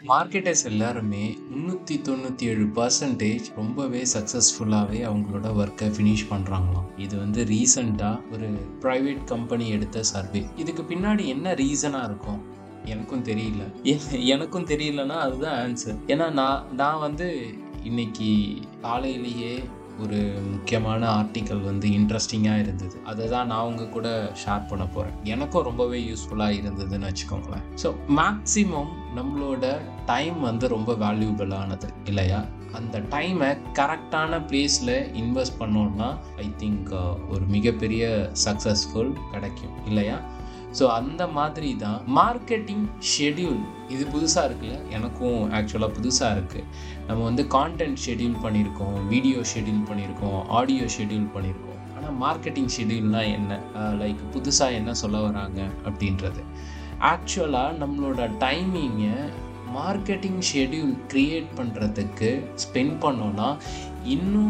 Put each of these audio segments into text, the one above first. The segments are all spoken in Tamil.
மார்க்கெட்டர்ஸ் எல்லாருமே முந்நூற்றி தொண்ணூற்றி ஏழு பர்சன்டேஜ் ரொம்பவே சக்ஸஸ்ஃபுல்லாகவே அவங்களோட ஒர்க்கை ஃபினிஷ் பண்ணுறாங்களாம் இது வந்து ரீசண்டாக ஒரு ப்ரைவேட் கம்பெனி எடுத்த சர்வே இதுக்கு பின்னாடி என்ன ரீசனாக இருக்கும் எனக்கும் தெரியல எ- எனக்கும் தெரியலன்னா அதுதான் ஆன்சர் ஏன்னா நான் நான் வந்து இன்னைக்கு காலையிலேயே ஒரு முக்கியமான ஆர்டிக்கல் வந்து இன்ட்ரெஸ்டிங்காக இருந்தது அதை தான் நான் உங்க கூட ஷேர் பண்ண போகிறேன் எனக்கும் ரொம்பவே யூஸ்ஃபுல்லாக இருந்ததுன்னு வச்சுக்கோங்களேன் ஸோ மேக்ஸிமம் நம்மளோட டைம் வந்து ரொம்ப வேல்யூபிளானது இல்லையா அந்த டைமை கரெக்டான பிளேஸில் இன்வெஸ்ட் பண்ணோம்னா ஐ திங்க் ஒரு மிகப்பெரிய சக்ஸஸ்ஃபுல் கிடைக்கும் இல்லையா ஸோ அந்த மாதிரி தான் மார்க்கெட்டிங் ஷெட்யூல் இது புதுசாக இருக்குல்ல எனக்கும் ஆக்சுவலாக புதுசாக இருக்குது நம்ம வந்து கான்டென்ட் ஷெட்யூல் பண்ணியிருக்கோம் வீடியோ ஷெட்யூல் பண்ணியிருக்கோம் ஆடியோ ஷெட்யூல் பண்ணியிருக்கோம் ஆனால் மார்க்கெட்டிங் ஷெட்யூல்னா என்ன லைக் புதுசாக என்ன சொல்ல வராங்க அப்படின்றது ஆக்சுவலாக நம்மளோட டைமிங்கை மார்க்கெட்டிங் ஷெட்யூல் க்ரியேட் பண்ணுறதுக்கு ஸ்பெண்ட் பண்ணோன்னா இன்னும்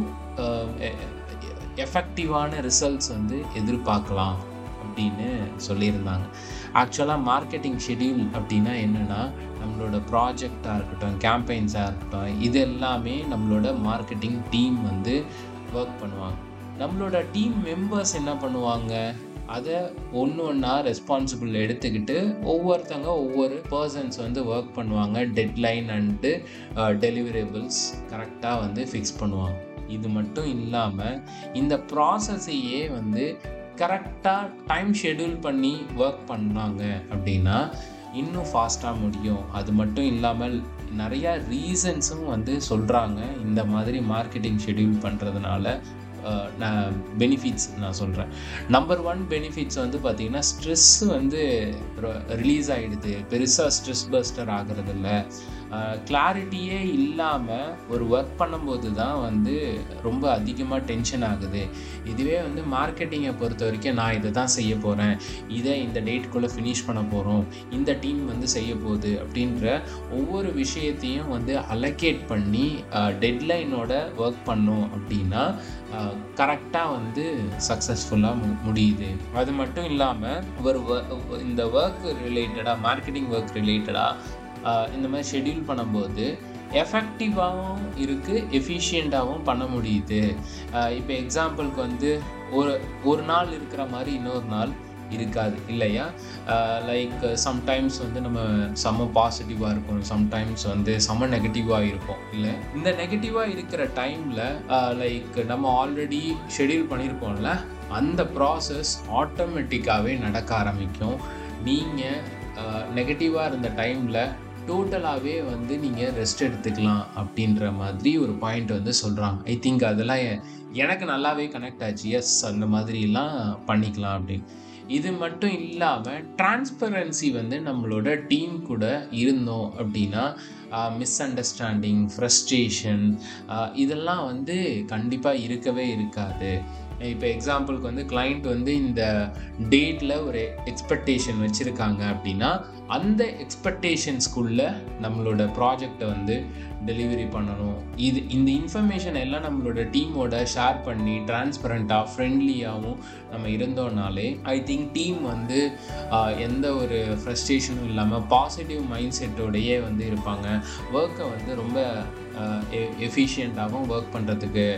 எஃபெக்டிவான ரிசல்ட்ஸ் வந்து எதிர்பார்க்கலாம் அப்படின்னு சொல்லியிருந்தாங்க ஆக்சுவலாக மார்க்கெட்டிங் ஷெட்யூல் அப்படின்னா என்னென்னா நம்மளோட ப்ராஜெக்டாக இருக்கட்டும் கேம்பெயின்ஸாக இருக்கட்டும் இது எல்லாமே நம்மளோட மார்க்கெட்டிங் டீம் வந்து ஒர்க் பண்ணுவாங்க நம்மளோட டீம் மெம்பர்ஸ் என்ன பண்ணுவாங்க அதை ஒன்று ஒன்றா ரெஸ்பான்சிபிள் எடுத்துக்கிட்டு ஒவ்வொருத்தங்க ஒவ்வொரு பர்சன்ஸ் வந்து ஒர்க் பண்ணுவாங்க டெட்லைன் அண்டு டெலிவரபிள்ஸ் கரெக்டாக வந்து ஃபிக்ஸ் பண்ணுவாங்க இது மட்டும் இல்லாமல் இந்த ப்ராசஸையே வந்து கரெக்டாக டைம் ஷெட்யூல் பண்ணி ஒர்க் பண்ணாங்க அப்படின்னா இன்னும் ஃபாஸ்ட்டாக முடியும் அது மட்டும் இல்லாமல் நிறையா ரீசன்ஸும் வந்து சொல்கிறாங்க இந்த மாதிரி மார்க்கெட்டிங் ஷெட்யூல் பண்ணுறதுனால நான் பெனிஃபிட்ஸ் நான் சொல்கிறேன் நம்பர் ஒன் பெனிஃபிட்ஸ் வந்து பார்த்திங்கன்னா ஸ்ட்ரெஸ் வந்து ரிலீஸ் ஆகிடுது பெருசாக ஸ்ட்ரெஸ் பஸ்டர் ஆகிறதில்ல கிளாரிட்டியே இல்லாமல் ஒரு ஒர்க் பண்ணும்போது தான் வந்து ரொம்ப அதிகமாக டென்ஷன் ஆகுது இதுவே வந்து மார்க்கெட்டிங்கை பொறுத்த வரைக்கும் நான் இதை தான் செய்ய போகிறேன் இதை இந்த டேட்டுக்குள்ளே ஃபினிஷ் பண்ண போகிறோம் இந்த டீம் வந்து செய்ய போகுது அப்படின்ற ஒவ்வொரு விஷயத்தையும் வந்து அலோகேட் பண்ணி டெட்லைனோட ஒர்க் பண்ணோம் அப்படின்னா கரெக்டாக வந்து சக்ஸஸ்ஃபுல்லாக மு முடியுது அது மட்டும் இல்லாமல் ஒரு wo- இந்த ஒர்க் ரிலேட்டடாக மார்க்கெட்டிங் ஒர்க் ரிலேட்டடாக இந்த மாதிரி ஷெட்யூல் பண்ணும்போது எஃபெக்டிவாகவும் இருக்குது எஃபிஷியண்ட்டாகவும் பண்ண முடியுது இப்போ எக்ஸாம்பிளுக்கு வந்து ஒரு ஒரு நாள் இருக்கிற மாதிரி இன்னொரு நாள் இருக்காது இல்லையா லைக் சம்டைம்ஸ் வந்து நம்ம செம்ம பாசிட்டிவாக இருக்கும் சம்டைம்ஸ் வந்து செம்ம நெகட்டிவாக இருக்கும் இல்லை இந்த நெகட்டிவாக இருக்கிற டைமில் லைக் நம்ம ஆல்ரெடி ஷெட்யூல் பண்ணியிருப்போம்ல அந்த ப்ராசஸ் ஆட்டோமேட்டிக்காகவே நடக்க ஆரம்பிக்கும் நீங்கள் நெகட்டிவாக இருந்த டைமில் டோட்டலாகவே வந்து நீங்கள் ரெஸ்ட் எடுத்துக்கலாம் அப்படின்ற மாதிரி ஒரு பாயிண்ட் வந்து சொல்கிறாங்க ஐ திங்க் அதெல்லாம் எ- எனக்கு நல்லாவே கனெக்ட் ஆச்சு எஸ் அந்த மாதிரிலாம் பண்ணிக்கலாம் அப்படின்னு இது மட்டும் இல்லாமல் டிரான்ஸ்பரன்சி வந்து நம்மளோட டீம் கூட இருந்தோம் அப்படின்னா மிஸ் அண்டர்ஸ்டாண்டிங் ஃப்ரஸ்ட்ரேஷன் இதெல்லாம் வந்து கண்டிப்பாக இருக்கவே இருக்காது இப்போ எக்ஸாம்பிளுக்கு வந்து client வந்து இந்த டேட்டில் ஒரு எக்ஸ்பெக்டேஷன் வச்சுருக்காங்க அப்படின்னா அந்த எக்ஸ்பெக்டேஷன்ஸ்குள்ள நம்மளோட ப்ராஜெக்டை வந்து டெலிவரி பண்ணணும் இது இந்த இன்ஃபர்மேஷன் எல்லாம் நம்மளோட டீமோட ஷேர் பண்ணி டிரான்ஸ்பரண்ட்டாக ஃப்ரெண்ட்லியாகவும் நம்ம இருந்தோம்னாலே ஐ திங்க் டீம் வந்து ஆஹ், எந்த ஒரு ஃப்ரஸ்ட்ரேஷனும் இல்லாமல் பாசிட்டிவ் மைண்ட் செட்டோடையே வந்து இருப்பாங்க ஒர்க்கை வந்து ரொம்ப எஃபிஷியண்ட்டாகவும் ஒர்க் பண்ணுறதுக்கு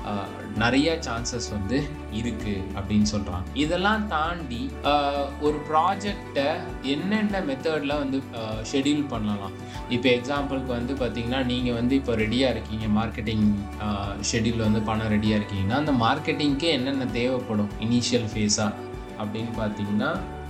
நிறைய சான்சஸ் வந்து இருக்குது அப்படின்னு சொல்கிறாங்க இதெல்லாம் தாண்டி ஆஹ், ஒரு ப்ராஜெக்டை என்னென்ன மெத்தடில் வந்து ஷெட்யூல் பண்ணலாம் இப்போ எக்ஸாம்பிளுக்கு வந்து பார்த்தீங்கன்னா நீங்கள் வந்து இப்போ ரெடியாக இருக்கீங்க மார்க்கெட்டிங் ஷெட்யூல் வந்து பண்ண ரெடியாக இருக்கீங்கன்னா அந்த மார்க்கெட்டிங்க்கு என்னென்ன தேவைப்படும் இனிஷியல் ஃபேஸாக அப்படின்னு பார்த்தீங்கன்னா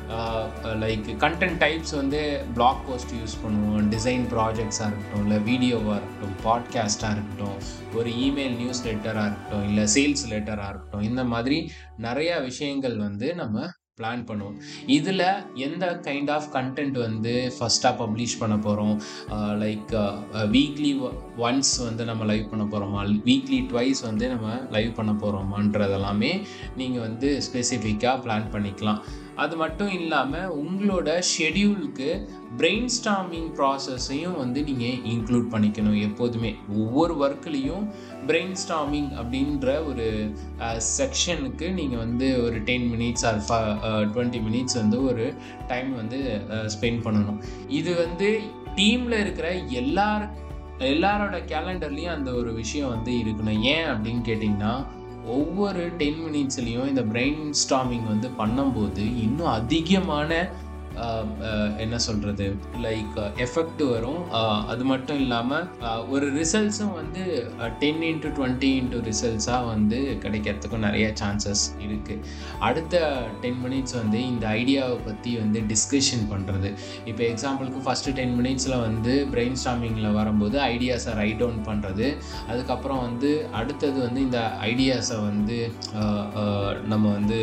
லைக் கண்டென்ட் டைப்ஸ் வந்து பிளாக் போஸ்ட் யூஸ் பண்ணுவோம் டிசைன் ப்ராஜெக்ட்ஸாக இருக்கட்டும் இல்லை வீடியோவாக இருக்கட்டும் பாட்காஸ்ட்டாக இருக்கட்டும் ஒரு இமெயில் நியூஸ் லெட்டராக இருக்கட்டும் இல்லை சேல்ஸ் லெட்டராக இருக்கட்டும் இந்த மாதிரி நிறையா விஷயங்கள் வந்து நம்ம பிளான் பண்ணுவோம் இதில் எந்த கைண்ட் ஆஃப் கண்டென்ட் வந்து ஃபஸ்ட்டாக பப்ளிஷ் பண்ண போகிறோம் லைக் வீக்லி ஒன்ஸ் வந்து நம்ம லைவ் பண்ண போகிறோமா வீக்லி ட்வைஸ் வந்து நம்ம லைவ் பண்ண போகிறோமான்றதெல்லாமே நீங்கள் வந்து ஸ்பெசிஃபிக்காக பிளான் பண்ணிக்கலாம் அது மட்டும் இல்லாமல் உங்களோட ஷெட்யூலுக்கு பிரெயின் ஸ்டாமிங் ப்ராசஸையும் வந்து நீங்கள் இன்க்ளூட் பண்ணிக்கணும் எப்போதுமே ஒவ்வொரு ஒர்க்லேயும் பிரெயின் ஸ்டாமிங் அப்படின்ற ஒரு செக்ஷனுக்கு நீங்கள் வந்து ஒரு ten minutes or twenty minutes வந்து ஒரு டைம் வந்து ஸ்பெண்ட் பண்ணணும் இது வந்து டீமில் இருக்கிற எல்லார் எல்லாரோட கேலண்டர்லேயும் அந்த ஒரு விஷயம் வந்து இருக்கணும் ஏன் அப்படின்னு கேட்டிங்கன்னா ஒவ்வொரு டென் மினிட்ஸ்லேயும் இந்த பிரெயின் ஸ்டாமிங் வந்து பண்ணும்போது இன்னும் அதிகமான ஆஹ், ஆஹ், என்ன சொல்கிறது லைக் எஃபெக்ட் வரும் ஆஹ், அது மட்டும் இல்லாமல் ஒரு ரிசல்ட்ஸும் வந்து டென் இன்ட்டு டுவெண்ட்டி இன்ட்டு ரிசல்ட்ஸாக வந்து கிடைக்கிறதுக்கும் நிறைய சான்சஸ் இருக்குது அடுத்த டென் மினிட்ஸ் வந்து இந்த ஐடியாவை பற்றி வந்து டிஸ்கஷன் பண்ணுறது இப்போ எக்ஸாம்பிளுக்கு ஃபஸ்ட்டு டென் மினிட்ஸில் வந்து பிரெயின் ஸ்டாமிங்கில் வரும்போது ஐடியாஸை ரைட் டவுன் பண்ணுறது அதுக்கப்புறம் வந்து அடுத்தது வந்து இந்த ஐடியாஸை வந்து ஆஹ், ஆஹ், நம்ம வந்து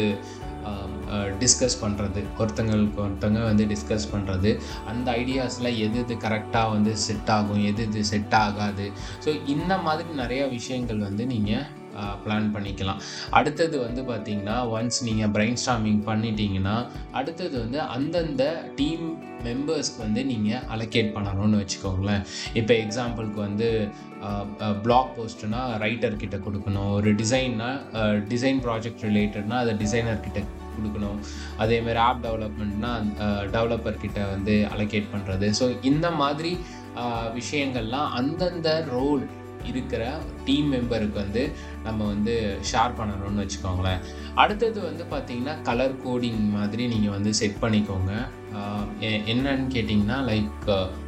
டிஸ்கஸ் பண்ணுறது ஒருத்தங்களுக்கு ஒருத்தங்க வந்து டிஸ்கஸ் பண்ணுறது அந்த ஐடியாஸில் எது எது கரெக்டாக வந்து செட் ஆகும் எது எது செட் ஆகாது ஸோ இந்த மாதிரி நிறையா விஷயங்கள் வந்து நீங்கள் பிளான் பண்ணிக்கலாம் அடுத்தது வந்து பார்த்திங்கன்னா ஒன்ஸ் நீங்கள் பிரெயின் ஸ்டாமிங் பண்ணிட்டீங்கன்னா அடுத்தது வந்து அந்தந்த டீம் மெம்பர்ஸ்க்கு வந்து நீங்கள் அலோகேட் பண்ணணும்னு வச்சுக்கோங்களேன் இப்போ எக்ஸாம்பிளுக்கு வந்து பிளாக் போஸ்ட்னா ரைட்டர் கிட்ட கொடுக்கணும் ஒரு டிசைன்னா டிசைன் ப்ராஜெக்ட் ரிலேட்டட்னா அதை டிசைனர் கிட்ட கொடுக்கணும் அதேமாதிரி ஆப் டெவலப்மெண்ட்னா டெவலப்பர் கிட்ட வந்து அலோகேட் பண்ணுறது ஸோ இந்த மாதிரி அஹ், விஷயங்கள்லாம் அந்தந்த ரோல் இருக்கிற டீம் மெம்பருக்கு வந்து நம்ம வந்து ஷேர் பண்ணணும்னு வச்சுக்கோங்களேன் அடுத்தது வந்து பார்த்தீங்கன்னா கலர் கோடிங் மாதிரி நீங்கள் வந்து செட் பண்ணிக்கோங்க அஹ், எ- என்னன்னு கேட்டிங்கன்னா லைக்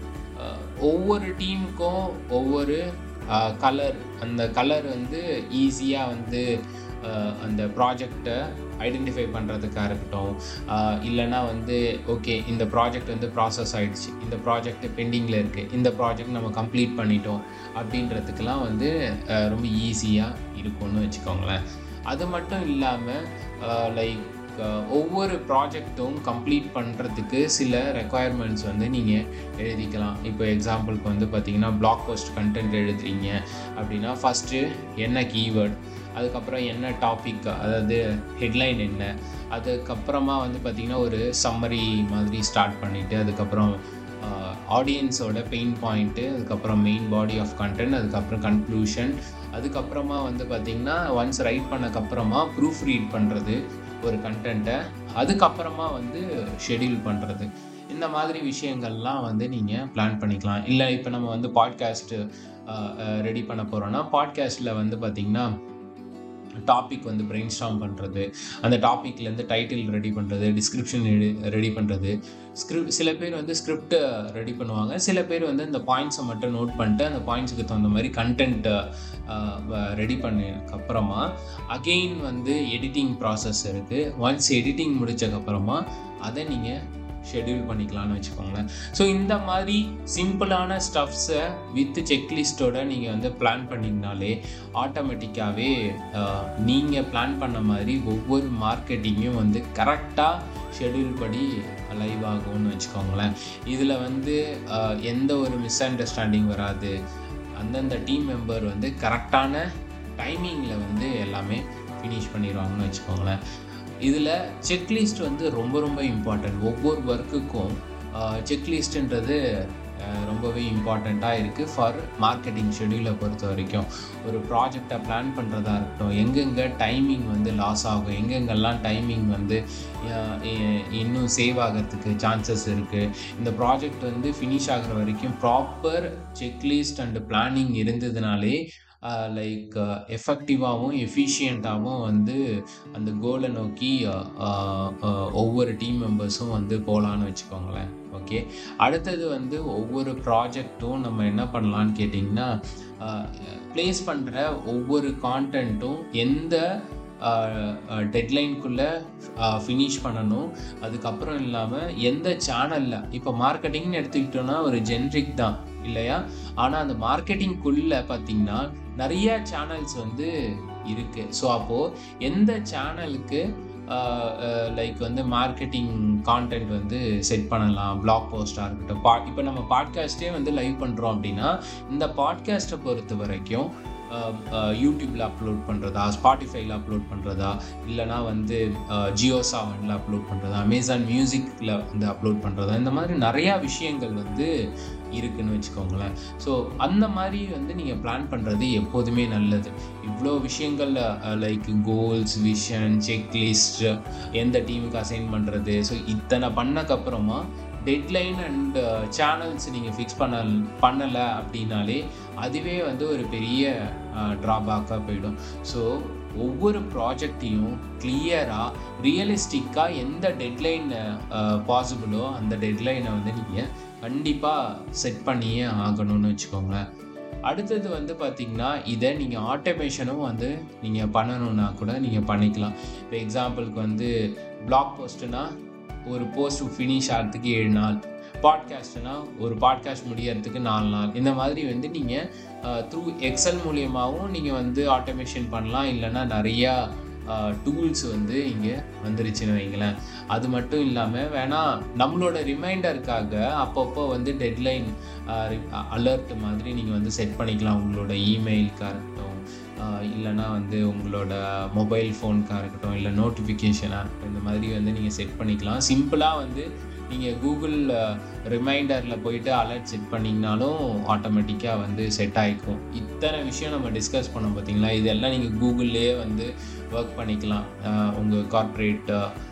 ஒவ்வொரு டீமுக்கும் ஒவ்வொரு கலர் அந்த கலர் வந்து ஈஸியாக வந்து அஹ், அந்த ப்ராஜெக்டை ஐடென்டிஃபை பண்ணுறதுக்காக இருக்கட்டும் ஆஹ் இல்லைன்னா வந்து ஓகே இந்த ப்ராஜெக்ட் வந்து ப்ராசஸ் ஆயிடுச்சு இந்த ப்ராஜெக்ட் பெண்டிங்கில் இருக்குது இந்த ப்ராஜெக்ட் நம்ம கம்ப்ளீட் பண்ணிட்டோம் அப்படின்றதுக்கெல்லாம் வந்து ஆஹ் ரொம்ப ஈஸியாக இருக்கும்னு வச்சுக்கோங்களேன் அது மட்டும் இல்லாமல் லைக் ஒவ்வொரு ப்ராஜெக்ட்டும் கம்ப்ளீட் பண்ணுறதுக்கு சில ரெக்குயர்மெண்ட்ஸ் வந்து நீங்கள் எழுதிக்கலாம் இப்போ எக்ஸாம்பிளுக்கு வந்து பார்த்தீங்கன்னா பிளாக் போஸ்ட் கண்டென்ட் எழுதுறீங்க அப்படின்னா ஃபஸ்ட்டு என்ன கீவேர்ட் அதுக்கப்புறம் என்ன டாபிக் அதாவது ஹெட்லைன் என்ன அதுக்கப்புறமா வந்து பார்த்திங்கன்னா ஒரு சம்மரி மாதிரி ஸ்டார்ட் பண்ணிவிட்டு அதுக்கப்புறம் ஆடியன்ஸோட பெயின் பாயிண்ட்டு அதுக்கப்புறம் மெயின் பாடி ஆஃப் கண்டென்ட் அதுக்கப்புறம் கன்க்ளூஷன் அதுக்கப்புறமா வந்து பார்த்திங்கன்னா ஒன்ஸ் ரைட் பண்ணக்கப்புறமா ப்ரூஃப் ரீட் பண்ணுறது ஒரு கண்டென்ட்டை அதுக்கப்புறமா வந்து ஷெட்யூல் பண்ணுறது இந்த மாதிரி விஷயங்கள்லாம் வந்து நீங்கள் பிளான் பண்ணிக்கலாம் இல்லை இப்போ நம்ம வந்து பாட்காஸ்ட்டு ரெடி பண்ண போகிறோன்னா பாட்காஸ்ட்டில் வந்து பார்த்திங்கன்னா டாபிக் வந்து பிரெயின் ஸ்டாம் பண்ணுறது அந்த டாப்பிக்லேருந்து டைட்டில் ரெடி பண்ணுறது டிஸ்கிரிப்ஷன் ரெடி பண்ணுறது ஸ்கிரிப்ட் சில பேர் வந்து ஸ்கிரிப்டை ரெடி பண்ணுவாங்க சில பேர் வந்து இந்த பாயிண்ட்ஸை மட்டும் நோட் பண்ணிட்டு அந்த பாயிண்ட்ஸுக்கு தகுந்த மாதிரி கண்டென்ட்டை ரெடி பண்ணதுக்கப்புறமா அகெயின் வந்து எடிட்டிங் ப்ராசஸ் இருக்குது ஒன்ஸ் எடிட்டிங் முடிச்சதுக்கப்புறமா அதை நீங்கள் ஷெட்யூல் பண்ணிக்கலாம்னு வச்சுக்கோங்களேன் ஸோ இந்த மாதிரி சிம்பிளான ஸ்டப்ஸை வித் செக்லிஸ்ட்டோட நீங்கள் வந்து பிளான் பண்ணிங்கனாலே ஆட்டோமேட்டிக்காகவே நீங்கள் பிளான் பண்ண மாதிரி ஒவ்வொரு மார்க்கெட்டிங்கும் வந்து கரெக்டாக ஷெட்யூல் படி லைவ் ஆகும்னு வச்சுக்கோங்களேன் இதில் வந்து அஹ், எந்த ஒரு மிஸ் அண்டர்ஸ்டாண்டிங் வராது அந்தந்த டீம் மெம்பர் வந்து கரெக்டான டைமிங்கில் வந்து எல்லாமே ஃபினிஷ் பண்ணிடுவாங்கன்னு வச்சுக்கோங்களேன் இதில் செக்லிஸ்ட் வந்து ரொம்ப ரொம்ப இம்பார்ட்டன்ட் ஒவ்வொரு ஒர்க்குக்கும் செக்லிஸ்ட்டுன்றது ரொம்பவே இம்பார்ட்டண்ட்டாக இருக்குது ஃபார் மார்க்கெட்டிங் ஷெடியூலை பொறுத்த வரைக்கும் ஒரு ப்ராஜெக்டை பிளான் பண்ணுறதா இருக்கட்டும் எங்கெங்கே டைமிங் வந்து லாஸ் ஆகும் எங்கெங்கெல்லாம் டைமிங் வந்து அஹ், இ- இன்னும் சேவ் ஆகிறதுக்கு சான்சஸ் இருக்குது இந்த ப்ராஜெக்ட் வந்து ஃபினிஷ் ஆகுற வரைக்கும் ப்ராப்பர் செக்லிஸ்ட் அண்ட் பிளானிங் இருந்ததுனாலே லைக் எஃபெக்டிவாகவும் எஃபிஷியண்ட்டாகவும் வந்து அந்த கோலை நோக்கி அஹ், அஹ், அஹ், ஒவ்வொரு டீம் மெம்பர்ஸும் வந்து போகலான்னு வச்சுக்கோங்களேன் ஓகே அடுத்தது வந்து ஒவ்வொரு ப்ராஜெக்ட்டும் நம்ம என்ன பண்ணலான்னு கேட்டிங்கன்னா ப்ளேஸ் பண்ணுற ஒவ்வொரு கான்டென்ட்டும் எந்த டெட்லைனுக்குள்ளே ஃபினிஷ் பண்ணணும் அதுக்கப்புறம் இல்லாமல் எந்த சேனலில் இப்போ மார்க்கெட்டிங்னு எடுத்துக்கிட்டோன்னா ஒரு ஜென்ரிக் தான் இல்லையா ஆனால் அந்த மார்க்கெட்டிங்குள்ளே பார்த்தீங்கன்னா நிறைய சேனல்ஸ் வந்து இருக்குது ஸோ அப்போது எந்த சேனலுக்கு லைக் வந்து மார்க்கெட்டிங் கான்டென்ட் வந்து செட் பண்ணலாம் பிளாக் போஸ்ட்டாக இருக்கட்டும் பா இப்போ நம்ம பாட்காஸ்ட்டே வந்து லைவ் பண்ணுறோம் அப்படின்னா இந்த பாட்காஸ்ட்டை பொறுத்த வரைக்கும் யூடியூப்பில் அப்லோட் பண்ணுறதா ஸ்பாட்டிஃபைல அப்லோட் பண்ணுறதா இல்லைனா வந்து ஜியோ சாவனில் அப்லோட் பண்ணுறதா அமேசான் மியூசிக்கில் வந்து அப்லோட் பண்ணுறதா இந்த மாதிரி நிறையா விஷயங்கள் வந்து இருக்குன்னு வச்சுக்கோங்களேன் ஸோ அந்த மாதிரி வந்து நீங்கள் பிளான் பண்ணுறது எப்போதுமே நல்லது இவ்வளோ விஷயங்கள் லைக் கோல்ஸ் விஷன் செக்லிஸ்ட் எந்த டீமுக்கு அசைன் பண்ணுறது ஸோ இத்தனை பண்ணக்கப்புறமா டெட்லைன் அண்ட் சேனல்ஸ் நீங்கள் ஃபிக்ஸ் பண்ண பண்ணலை அப்படின்னாலே அதுவே வந்து ஒரு பெரிய ட்ராபேக்காக போயிடும் ஸோ ஒவ்வொரு ப்ராஜெக்டையும் கிளியராக ரியலிஸ்டிக்காக எந்த டெட்லைன் பாசிபிளோ அந்த டெட்லைனை வந்து நீங்கள் கண்டிப்பாக செட் பண்ணியே ஆகணும்னு வச்சுக்கோங்களேன் அடுத்தது வந்து பார்த்திங்கன்னா இதை நீங்கள் ஆட்டோமேஷனும் வந்து நீங்கள் பண்ணணுன்னா கூட நீங்கள் பண்ணிக்கலாம் இப்போ எக்ஸாம்பிளுக்கு வந்து பிளாக் போஸ்ட்டுனா ஒரு போஸ்ட் ஃபினிஷ் ஆகிறதுக்கு ஏழு நாள் பாட்காஸ்ட்னா ஒரு பாட்காஸ்ட் முடியறதுக்கு நாலு நாள் இந்த மாதிரி வந்து நீங்கள் த்ரூ எக்ஸல் மூலியமாகவும் நீங்கள் வந்து ஆட்டோமேஷன் பண்ணலாம் இல்லைன்னா நிறையா டூல்ஸ் வந்து இங்கே வந்துருச்சுன்னு வைங்களேன் அது மட்டும் இல்லாமல் வேணால் நம்மளோட ரிமைண்டருக்காக அப்பப்போ வந்து டெட்லைன் அலர்ட் மாதிரி நீங்கள் வந்து செட் பண்ணிக்கலாம் உங்களோட இமெயிலுக்காக இருக்கட்டும் இல்லைனா வந்து உங்களோட மொபைல் ஃபோனுக்காக இருக்கட்டும் இல்லை நோட்டிஃபிகேஷனாக இருக்கட்டும் இந்த மாதிரி வந்து நீங்கள் செட் பண்ணிக்கலாம் சிம்பிளாக வந்து நீங்கள் கூகுள் ரிமைண்டரில் போயிட்டு அலர்ட் செட் பண்ணிங்கனாலும் ஆட்டோமேட்டிக்காக வந்து செட் ஆகிக்கும் இத்தனை விஷயம் நம்ம டிஸ்கஸ் பண்ணோம் பார்த்தீங்களா இதெல்லாம் நீங்கள் கூகுள்லேயே வந்து ஒர்க் பண்ணிக்கலாம் உங்கள் கார்ப்பரேட்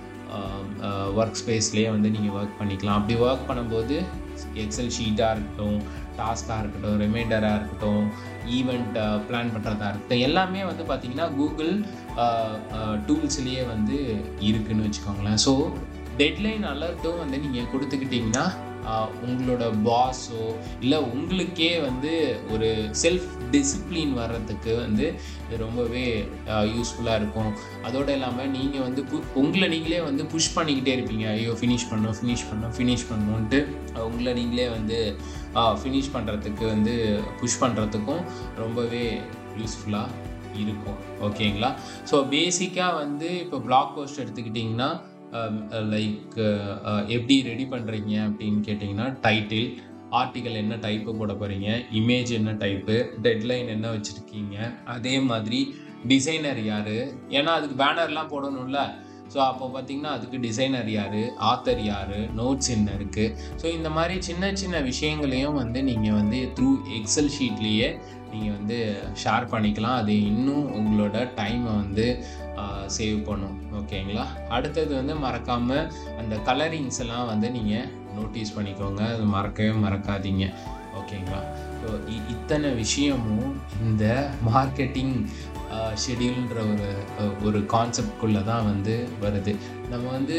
ஒர்க் ஸ்பேஸ்லேயே வந்து நீங்கள் ஒர்க் பண்ணிக்கலாம் அப்படி ஒர்க் பண்ணும்போது எக்ஸல் ஷீட்டாக இருக்கட்டும் டாஸ்காக இருக்கட்டும் ரிமைண்டராக இருக்கட்டும் ஈவெண்ட் பிளான் பண்ணுறதா இருக்கட்டும் எல்லாமே வந்து பார்த்திங்கன்னா கூகுள் டூல்ஸ்லேயே வந்து இருக்குதுன்னு வச்சுக்கோங்களேன் ஸோ டெட்லைன் அலர்ட்டும் வந்து நீங்கள் கொடுத்துக்கிட்டிங்கன்னா உங்களோட பாஸோ இல்லை உங்களுக்கே வந்து ஒரு செல்ஃப் டிசிப்ளின் வர்றதுக்கு வந்து ரொம்பவே யூஸ்ஃபுல்லாக இருக்கும் அதோடு இல்லாமல் நீங்கள் வந்து பு உங்களை நீங்களே வந்து புஷ் பண்ணிக்கிட்டே இருப்பீங்க ஐயோ ஃபினிஷ் பண்ணணும் ஃபினிஷ் பண்ணணும் ஃபினிஷ் பண்ணணுன்ட்டு உங்களை நீங்களே வந்து ஃபினிஷ் பண்ணுறதுக்கு வந்து புஷ் பண்ணுறதுக்கும் ரொம்பவே யூஸ்ஃபுல்லாக இருக்கும் ஓகேங்களா ஸோ பேசிக்காக வந்து இப்போ பிளாக் போஸ்ட் எடுத்துக்கிட்டிங்கன்னா லைக் எப்படி ரெடி பண்ணுறீங்க அப்படின்னு கேட்டிங்கன்னா டைட்டில் ஆர்டிக்கல் என்ன டைப்பு போட போகிறீங்க இமேஜ் என்ன டைப்பு டெட்லைன் என்ன வச்சுருக்கீங்க அதே மாதிரி டிசைனர் யார் ஏன்னா அதுக்கு பேனர்லாம் போடணும்ல ஸோ அப்போ பார்த்தீங்கன்னா அதுக்கு டிசைனர் யார் ஆத்தர் யார் நோட்ஸ் என்ன இருக்குது ஸோ இந்த மாதிரி சின்ன சின்ன விஷயங்களையும் வந்து நீங்கள் வந்து த்ரூ எக்ஸல் ஷீட்லேயே நீங்கள் வந்து ஷேர் பண்ணிக்கலாம் அது இன்னும் உங்களோட டைமை வந்து சேவ் பண்ணும் ஓகேங்களா அடுத்தது வந்து மறக்காமல் அந்த கலரிங்ஸ் எல்லாம் வந்து நீங்கள் நோட்டீஸ் பண்ணிக்கோங்க அது மறக்கவே மறக்காதீங்க ஓகேங்களா ஸோ இத்தனை விஷயமும் இந்த மார்க்கெட்டிங் ஷெடியூல்ன்ற ஒரு ஒரு கான்செப்ட்குள்ளே தான் வந்து வருது நம்ம வந்து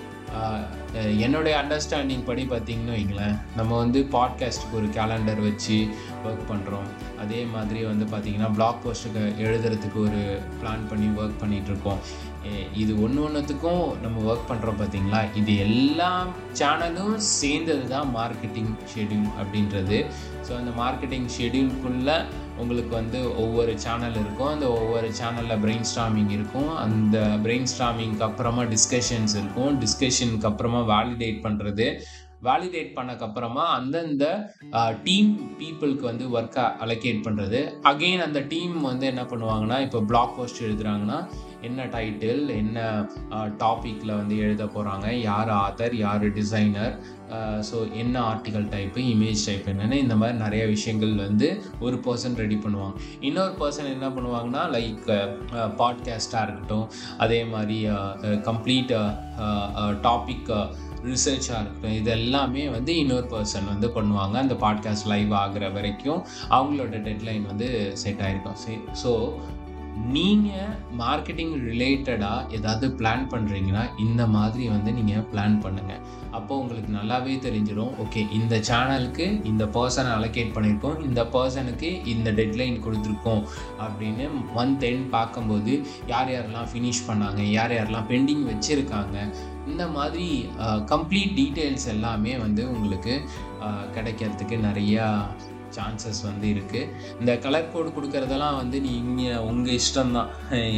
என்னுடைய அண்டர்ஸ்டாண்டிங் படி பார்த்திங்கன்னு வைங்களேன் நம்ம வந்து பாட்காஸ்ட்டுக்கு ஒரு கேலண்டர் வச்சு ஒர்க் பண்ணுறோம் அதே மாதிரி வந்து பார்த்திங்கன்னா பிளாக் போஸ்ட்டுக்கு எழுதுறதுக்கு ஒரு பிளான் பண்ணி ஒர்க் பண்ணிகிட்ருக்கோம் இது ஒன்று ஒன்றுத்துக்கும் நம்ம ஒர்க் பண்ணுறோம் பார்த்தீங்களா இது எல்லா சேனலும் சேர்ந்தது தான் மார்க்கெட்டிங் ஷெடியூல் அப்படின்றது ஸோ அந்த மார்க்கெட்டிங் ஷெடியூல்குள்ளே உங்களுக்கு வந்து ஒவ்வொரு சேனல் இருக்கும் அந்த ஒவ்வொரு சேனலில் பிரெயின் ஸ்டாமிங் இருக்கும் அந்த பிரெயின் ஸ்டாமிங்க்கு அப்புறமா டிஸ்கஷன்ஸ் இருக்கும் டிஸ்கஷனுக்கு அப்புறமா வேலிடேட் பண்ணுறது வேலிடேட் பண்ணக்கப்புறமா அந்தந்த டீம் பீப்புளுக்கு வந்து ஒர்க்கை அலோகேட் பண்ணுறது அகெயின் அந்த டீம் வந்து என்ன பண்ணுவாங்கன்னா இப்போ பிளாக் போஸ்ட் எழுதுறாங்கன்னா என்ன டைட்டில் என்ன டாப்பிக்கில் வந்து எழுத போகிறாங்க யார் ஆத்தர் யார் டிசைனர் ஸோ என்ன ஆர்டிகல் டைப்பு இமேஜ் டைப் என்னென்னு இந்த மாதிரி நிறைய விஷயங்கள் வந்து ஒரு பர்சன் ரெடி பண்ணுவாங்க இன்னொரு பர்சன் என்ன பண்ணுவாங்கன்னா லைக் பாட்காஸ்ட்டாக இருக்கட்டும் அதே மாதிரி கம்ப்ளீட் டாபிக் ரிசர்ச்சாக இருக்கட்டும் இது எல்லாமே வந்து இன்னொரு பர்சன் வந்து பண்ணுவாங்க அந்த பாட்காஸ்ட் லைவ் ஆகிற வரைக்கும் அவங்களோட டெட்லைன் வந்து செட் ஆகிருக்கும் ஸோ நீங்கள் மார்க்கெட்டிங் ரிலேட்டடாக ஏதாவது பிளான் பண்ணுறீங்கன்னா இந்த மாதிரி வந்து நீங்கள் பிளான் பண்ணுங்கள் அப்போ உங்களுக்கு நல்லாவே தெரிஞ்சிடும் ஓகே இந்த சேனலுக்கு இந்த பர்சனை அலோகேட் பண்ணியிருக்கோம் இந்த பர்சனுக்கு இந்த டெட்லைன் கொடுத்துருக்கோம் அப்படின்னு மந்த் எண்ட் பார்க்கும்போது யார் யாரெல்லாம் ஃபினிஷ் பண்ணாங்க யார் யாரெல்லாம் பெண்டிங் வச்சுருக்காங்க இந்த மாதிரி கம்ப்ளீட் டீட்டெயில்ஸ் எல்லாமே வந்து உங்களுக்கு கிடைக்கிறதுக்கு நிறையா சான்சஸ் வந்து இருக்குது இந்த கலர் கோடு கொடுக்குறதெல்லாம் வந்து நீங்கள் உங்கள் இஷ்டம்தான்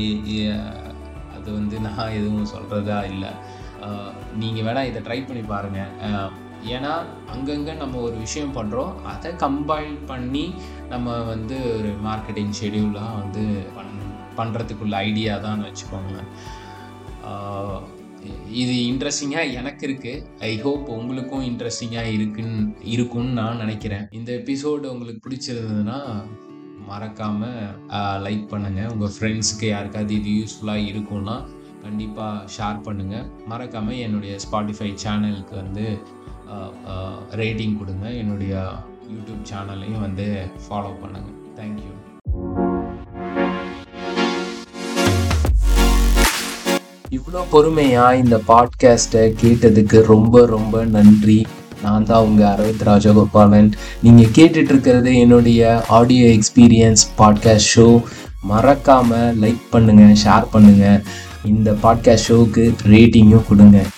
அது வந்து நான் எதுவும் சொல்கிறதா இல்லை நீங்கள் வேணால் இதை ட்ரை பண்ணி பாருங்கள் ஏன்னா அங்கங்கே நம்ம ஒரு விஷயம் பண்ணுறோம் அதை கம்பைன் பண்ணி நம்ம வந்து ஒரு மார்க்கெட்டிங் ஷெடியூலாக வந்து பண் பண்ணுறதுக்குள்ள ஐடியா தான் வச்சுக்கோங்களேன் இது இன்ட்ரெஸ்டிங்காக எனக்கு இருக்குது ஐ ஹோப் உங்களுக்கும் இன்ட்ரெஸ்டிங்காக இருக்குன்னு இருக்குன்னு நான் நினைக்கிறேன் இந்த எபிசோடு உங்களுக்கு பிடிச்சிருந்ததுன்னா மறக்காமல் லைக் பண்ணுங்கள் உங்கள் ஃப்ரெண்ட்ஸுக்கு யாருக்காவது இது யூஸ்ஃபுல்லாக இருக்கும்னா கண்டிப்பாக ஷேர் பண்ணுங்கள் மறக்காமல் என்னுடைய ஸ்பாட்டிஃபை சேனலுக்கு வந்து ரேட்டிங் கொடுங்க என்னுடைய யூடியூப் சேனலையும் வந்து ஃபாலோ பண்ணுங்கள் தேங்க்யூ இவ்வளோ பொறுமையாக இந்த பாட்காஸ்ட்டை கேட்டதுக்கு ரொம்ப ரொம்ப நன்றி நான் தான் உங்கள் அரவிந்த் ராஜகோபாலன் நீங்கள் கேட்டுட்டு இருக்கிறது என்னுடைய ஆடியோ எக்ஸ்பீரியன்ஸ் பாட்காஸ்ட் ஷோ மறக்காமல் லைக் பண்ணுங்கள் ஷேர் பண்ணுங்கள் இந்த பாட்காஸ்ட் ஷோவுக்கு ரேட்டிங்கும் கொடுங்க